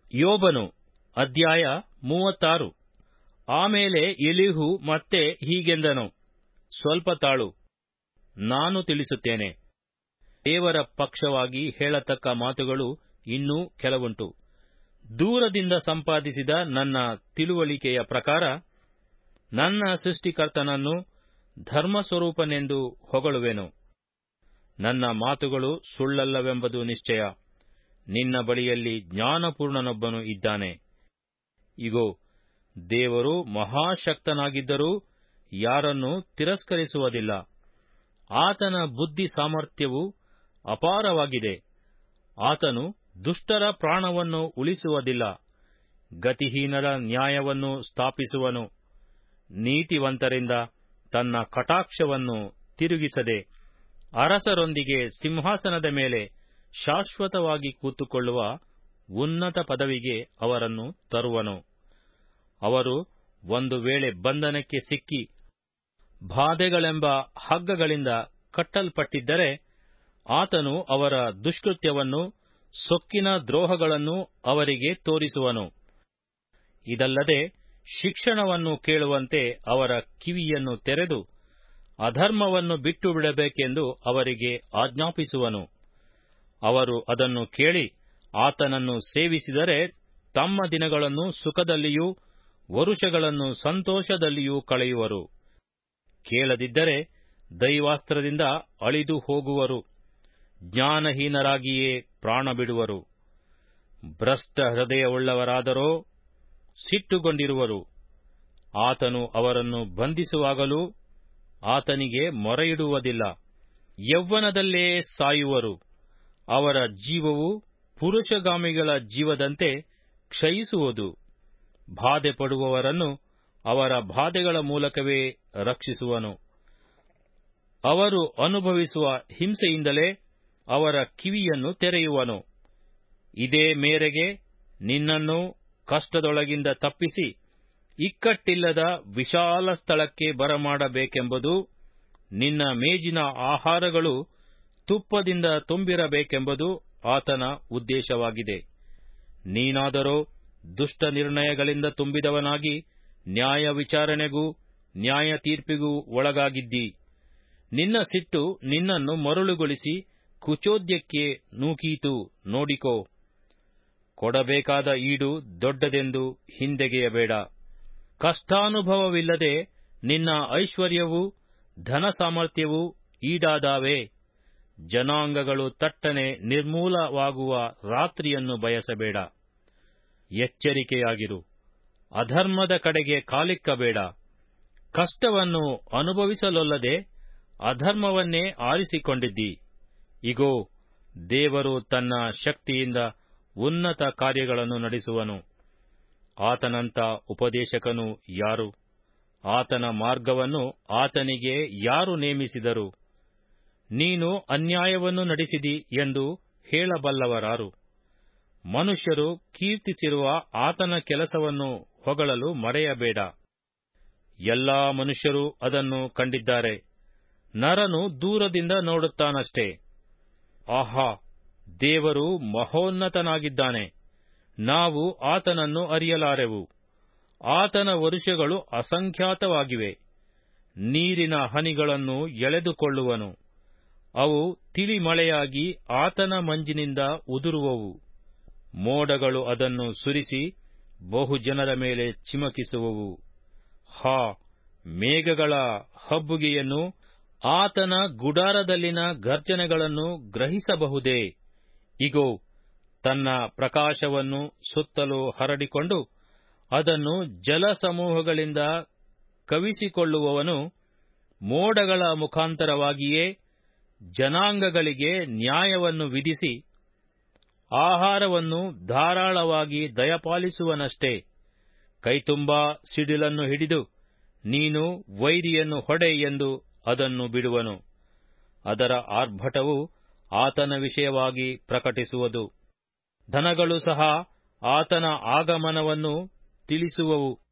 ಯೋಬನು ಅಧ್ಯಾಯ ಮೂವತ್ತಾರು ಆಮೇಲೆ ಎಲಿಹು ಮತ್ತೆ ಹೀಗೆಂದನು ಸ್ವಲ್ಪ ತಾಳು ನಾನು ತಿಳಿಸುತ್ತೇನೆ ದೇವರ ಪಕ್ಷವಾಗಿ ಹೇಳತಕ್ಕ ಮಾತುಗಳು ಇನ್ನೂ ಕೆಲವುಂಟು ದೂರದಿಂದ ಸಂಪಾದಿಸಿದ ನನ್ನ ತಿಳುವಳಿಕೆಯ ಪ್ರಕಾರ ನನ್ನ ಸೃಷ್ಟಿಕರ್ತನನ್ನು ಧರ್ಮಸ್ವರೂಪನೆಂದು ಹೊಗಳುವೆನು ನನ್ನ ಮಾತುಗಳು ಸುಳ್ಳಲ್ಲವೆಂಬುದು ನಿಶ್ಚಯ ನಿನ್ನ ಬಳಿಯಲ್ಲಿ ಜ್ಞಾನಪೂರ್ಣನೊಬ್ಬನು ಇದ್ದಾನೆ ಇಗೋ ದೇವರು ಮಹಾಶಕ್ತನಾಗಿದ್ದರೂ ಯಾರನ್ನೂ ತಿರಸ್ಕರಿಸುವುದಿಲ್ಲ ಆತನ ಬುದ್ಧಿ ಸಾಮರ್ಥ್ಯವು ಅಪಾರವಾಗಿದೆ ಆತನು ದುಷ್ಟರ ಪ್ರಾಣವನ್ನು ಉಳಿಸುವುದಿಲ್ಲ ಗತಿಹೀನರ ನ್ಯಾಯವನ್ನು ಸ್ಥಾಪಿಸುವನು ನೀತಿವಂತರಿಂದ ತನ್ನ ಕಟಾಕ್ಷವನ್ನು ತಿರುಗಿಸದೆ ಅರಸರೊಂದಿಗೆ ಸಿಂಹಾಸನದ ಮೇಲೆ ಶಾಶ್ವತವಾಗಿ ಕೂತುಕೊಳ್ಳುವ ಉನ್ನತ ಪದವಿಗೆ ಅವರನ್ನು ತರುವನು ಅವರು ಒಂದು ವೇಳೆ ಬಂಧನಕ್ಕೆ ಸಿಕ್ಕಿ ಬಾಧೆಗಳೆಂಬ ಹಗ್ಗಗಳಿಂದ ಕಟ್ಟಲ್ಪಟ್ಟಿದ್ದರೆ ಆತನು ಅವರ ದುಷ್ಕೃತ್ಯವನ್ನು ಸೊಕ್ಕಿನ ದ್ರೋಹಗಳನ್ನು ಅವರಿಗೆ ತೋರಿಸುವನು ಇದಲ್ಲದೆ ಶಿಕ್ಷಣವನ್ನು ಕೇಳುವಂತೆ ಅವರ ಕಿವಿಯನ್ನು ತೆರೆದು ಅಧರ್ಮವನ್ನು ಬಿಟ್ಟು ಬಿಡಬೇಕೆಂದು ಅವರಿಗೆ ಆಜ್ಞಾಪಿಸುವನು ಅವರು ಅದನ್ನು ಕೇಳಿ ಆತನನ್ನು ಸೇವಿಸಿದರೆ ತಮ್ಮ ದಿನಗಳನ್ನು ಸುಖದಲ್ಲಿಯೂ ವರುಷಗಳನ್ನು ಸಂತೋಷದಲ್ಲಿಯೂ ಕಳೆಯುವರು ಕೇಳದಿದ್ದರೆ ದೈವಾಸ್ತ್ರದಿಂದ ಅಳಿದು ಹೋಗುವರು ಜ್ಞಾನಹೀನರಾಗಿಯೇ ಪ್ರಾಣ ಬಿಡುವರು ಭ್ರಷ್ಟ ಹೃದಯವುಳ್ಳವರಾದರೋ ಸಿಟ್ಟುಗೊಂಡಿರುವರು ಆತನು ಅವರನ್ನು ಬಂಧಿಸುವಾಗಲೂ ಆತನಿಗೆ ಮೊರೆಯಿಡುವುದಿಲ್ಲ ಯೌವನದಲ್ಲೇ ಸಾಯುವರು ಅವರ ಜೀವವು ಪುರುಷಗಾಮಿಗಳ ಜೀವದಂತೆ ಕ್ಷಯಿಸುವುದು ಬಾಧೆ ಪಡುವವರನ್ನು ಅವರ ಬಾಧೆಗಳ ಮೂಲಕವೇ ರಕ್ಷಿಸುವನು ಅವರು ಅನುಭವಿಸುವ ಹಿಂಸೆಯಿಂದಲೇ ಅವರ ಕಿವಿಯನ್ನು ತೆರೆಯುವನು ಇದೇ ಮೇರೆಗೆ ನಿನ್ನನ್ನು ಕಷ್ಟದೊಳಗಿಂದ ತಪ್ಪಿಸಿ ಇಕ್ಕಟ್ಟಿಲ್ಲದ ವಿಶಾಲ ಸ್ಥಳಕ್ಕೆ ಬರಮಾಡಬೇಕೆಂಬುದು ನಿನ್ನ ಮೇಜಿನ ಆಹಾರಗಳು ತುಪ್ಪದಿಂದ ತುಂಬಿರಬೇಕೆಂಬುದು ಆತನ ಉದ್ದೇಶವಾಗಿದೆ ನೀನಾದರೋ ದುಷ್ಟ ನಿರ್ಣಯಗಳಿಂದ ತುಂಬಿದವನಾಗಿ ನ್ಯಾಯ ವಿಚಾರಣೆಗೂ ನ್ಯಾಯ ತೀರ್ಪಿಗೂ ಒಳಗಾಗಿದ್ದಿ ನಿನ್ನ ಸಿಟ್ಟು ನಿನ್ನನ್ನು ಮರುಳುಗೊಳಿಸಿ ಕುಚೋದ್ಯಕ್ಕೆ ನೂಕೀತು ನೋಡಿಕೋ ಕೊಡಬೇಕಾದ ಈಡು ದೊಡ್ಡದೆಂದು ಹಿಂದೆಗೆಯಬೇಡ ಕಷ್ಟಾನುಭವವಿಲ್ಲದೆ ನಿನ್ನ ಐಶ್ವರ್ಯವೂ ಧನ ಸಾಮರ್ಥ್ಯವೂ ಈಡಾದಾವೆ ಜನಾಂಗಗಳು ತಟ್ಟನೆ ನಿರ್ಮೂಲವಾಗುವ ರಾತ್ರಿಯನ್ನು ಬಯಸಬೇಡ ಎಚ್ಚರಿಕೆಯಾಗಿರು ಅಧರ್ಮದ ಕಡೆಗೆ ಕಾಲಿಕ್ಕಬೇಡ ಕಷ್ಟವನ್ನು ಅನುಭವಿಸಲೊಲ್ಲದೆ ಅಧರ್ಮವನ್ನೇ ಆರಿಸಿಕೊಂಡಿದ್ದಿ ಇಗೋ ದೇವರು ತನ್ನ ಶಕ್ತಿಯಿಂದ ಉನ್ನತ ಕಾರ್ಯಗಳನ್ನು ನಡೆಸುವನು ಆತನಂತ ಉಪದೇಶಕನು ಯಾರು ಆತನ ಮಾರ್ಗವನ್ನು ಆತನಿಗೆ ಯಾರು ನೇಮಿಸಿದರು ನೀನು ಅನ್ಯಾಯವನ್ನು ನಡೆಸಿದಿ ಎಂದು ಹೇಳಬಲ್ಲವರಾರು ಮನುಷ್ಯರು ಕೀರ್ತಿಸಿರುವ ಆತನ ಕೆಲಸವನ್ನು ಹೊಗಳಲು ಮರೆಯಬೇಡ ಎಲ್ಲಾ ಮನುಷ್ಯರು ಅದನ್ನು ಕಂಡಿದ್ದಾರೆ ನರನು ದೂರದಿಂದ ನೋಡುತ್ತಾನಷ್ಟೇ ಆಹಾ ದೇವರು ಮಹೋನ್ನತನಾಗಿದ್ದಾನೆ ನಾವು ಆತನನ್ನು ಅರಿಯಲಾರೆವು ಆತನ ವರುಷಗಳು ಅಸಂಖ್ಯಾತವಾಗಿವೆ ನೀರಿನ ಹನಿಗಳನ್ನು ಎಳೆದುಕೊಳ್ಳುವನು ಅವು ತಿಳಿಮಳೆಯಾಗಿ ಆತನ ಮಂಜಿನಿಂದ ಉದುರುವವು ಮೋಡಗಳು ಅದನ್ನು ಸುರಿಸಿ ಬಹುಜನರ ಮೇಲೆ ಚಿಮಕಿಸುವವು ಹಾ ಮೇಘಗಳ ಹಬ್ಬುಗೆಯನ್ನು ಆತನ ಗುಡಾರದಲ್ಲಿನ ಗರ್ಜನೆಗಳನ್ನು ಗ್ರಹಿಸಬಹುದೇ ಇಗೋ ತನ್ನ ಪ್ರಕಾಶವನ್ನು ಸುತ್ತಲೂ ಹರಡಿಕೊಂಡು ಅದನ್ನು ಜಲಸಮೂಹಗಳಿಂದ ಕವಿಸಿಕೊಳ್ಳುವವನು ಮೋಡಗಳ ಮುಖಾಂತರವಾಗಿಯೇ ಜನಾಂಗಗಳಿಗೆ ನ್ಯಾಯವನ್ನು ವಿಧಿಸಿ ಆಹಾರವನ್ನು ಧಾರಾಳವಾಗಿ ದಯಪಾಲಿಸುವನಷ್ಟೇ ಕೈತುಂಬಾ ಸಿಡಿಲನ್ನು ಹಿಡಿದು ನೀನು ವೈರಿಯನ್ನು ಹೊಡೆ ಎಂದು ಅದನ್ನು ಬಿಡುವನು ಅದರ ಆರ್ಭಟವು ಆತನ ವಿಷಯವಾಗಿ ಪ್ರಕಟಿಸುವುದು ಧನಗಳು ಸಹ ಆತನ ಆಗಮನವನ್ನು ತಿಳಿಸುವವು